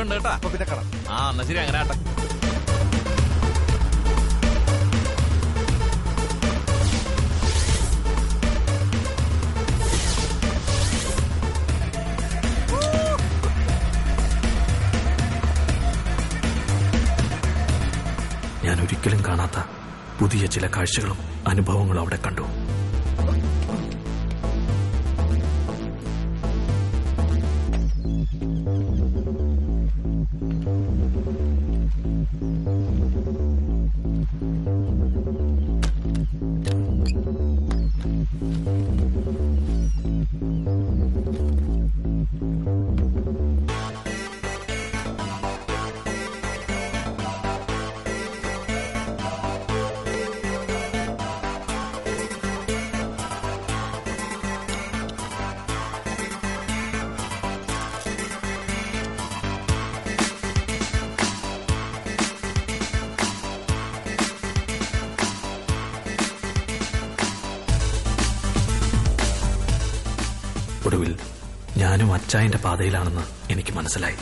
ഉണ്ട് കേട്ടാ അപ്പൊ പിന്നെ കാണാം ആ എന്നാ ശരി അങ്ങനെ ആട്ടെ ഞാൻ ഒരിക്കലും കാണാത്ത പുതിയ ചില കാഴ്ചകളും അനുഭവങ്ങളും അവിടെ കണ്ടു ഒടുവിൽ ഞാനും അച്ചായന്റെ പാതയിലാണെന്ന് എനിക്ക് മനസ്സിലായി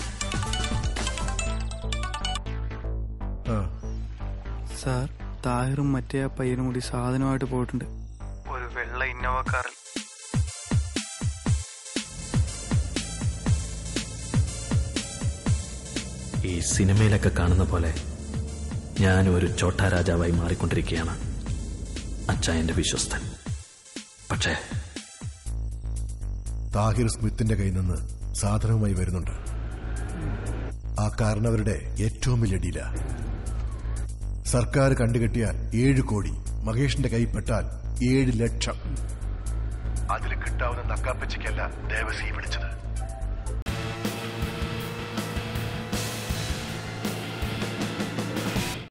സാർ താഹിറും മറ്റേ ആ പയ്യനും കൂടി സാധനമായിട്ട് പോയിട്ടുണ്ട് ഒരു വെള്ള ഇന്നോവ കാറിൽ ഈ സിനിമയിലൊക്കെ കാണുന്ന പോലെ ഞാനും ഒരു ചോട്ടാ രാജാവായി മാറിക്കൊണ്ടിരിക്കുകയാണ് അച്ചായന്റെ വിശ്വസ്തൻ പക്ഷേ താഹിർ സ്മിത്തിന്റെ കയ്യിൽ നിന്ന് സാധനവുമായി വരുന്നുണ്ട് ആ കാരണവരുടെ ഏറ്റവും വലിയ ഡീല സർക്കാർ കണ്ടുകെട്ടിയാൽ ഏഴ് കോടി മഹേഷിന്റെ കൈ പെട്ടാൽ ഏഴ് ലക്ഷം അതിൽ കിട്ടാവുന്ന നക്കാപ്പച്ചയ്ക്കല്ല ദേവസി വിളിച്ചത്